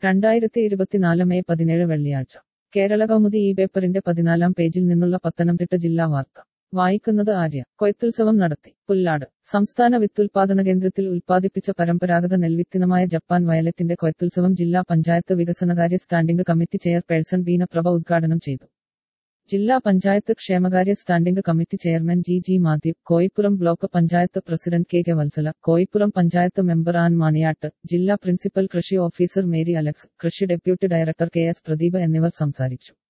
രണ്ടായിരത്തി ഇരുപത്തിനാല് മെയ് പതിനേഴ് വെള്ളിയാഴ്ച കേരള കൗമുദി ഈ പേപ്പറിന്റെ പതിനാലാം പേജിൽ നിന്നുള്ള പത്തനംതിട്ട ജില്ലാ വാർത്ത വായിക്കുന്നത് ആര്യ കൊയ്ത്തുത്സവം നടത്തി പുല്ലാട് സംസ്ഥാന വിത്തുൽപാദന കേന്ദ്രത്തിൽ ഉൽപ്പാദിപ്പിച്ച പരമ്പരാഗത നെൽവിത്തിനമായ ജപ്പാൻ വയലറ്റിന്റെ കൊയ്ത്തുത്സവം ജില്ലാ പഞ്ചായത്ത് വികസനകാര്യ standing committee chairperson Beena Prabha ഉദ്ഘാടനം ചെയ്തു ജില്ലാ പഞ്ചായത്ത് ക്ഷേമകാര്യ standing committee chairman G G Mathew Koipuram block panchayat president K K Vatsala Koipuram panchayat member Ann Maniyattu ജില്ലാ പ്രിൻസിപ്പൽ കൃഷി ഓഫീസർ മേരി അലക്സ് കൃഷി deputy director K S Pradeep എന്നിവർ സംസാരിച്ചു